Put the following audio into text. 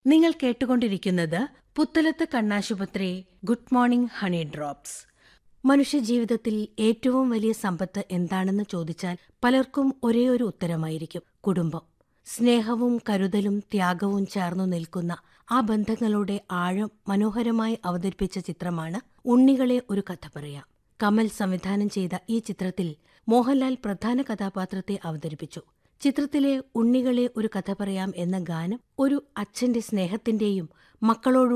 നിങ്ങൾ കേട്ടുകൊണ്ടിരിക്കുന്നത് പുത്തലത്ത് കണ്ണാശുപത്രി ഗുഡ് മോർണിംഗ് ഹണി ഡ്രോപ്സ് മനുഷ്യജീവിതത്തിൽ ഏറ്റവും വലിയ സമ്പത്ത് എന്താണെന്ന് ചോദിച്ചാൽ പലർക്കും ഒരേ ഒരു ഉത്തരമായിരിക്കും കുടുംബം സ്നേഹവും കരുതലും ത്യാഗവും ചേർന്നു നിൽക്കുന്ന ആ ബന്ധങ്ങളുടെ ആഴം മനോഹരമായി അവതരിപ്പിച്ച ചിത്രമാണ് ഉണ്ണികളെ ഒരു കഥ പറയാം കമൽ സംവിധാനം ചെയ്ത ഈ ചിത്രത്തിൽ മോഹൻലാൽ പ്രധാന കഥാപാത്രത്തെ അവതരിപ്പിച്ചു ചിത്രത്തിലെ ഉണ്ണികളെ ഒരു കഥ പറയാം എന്ന ഗാനം ഒരു അച്ഛന്റെ സ്നേഹത്തിന്റെയും മക്കളോട്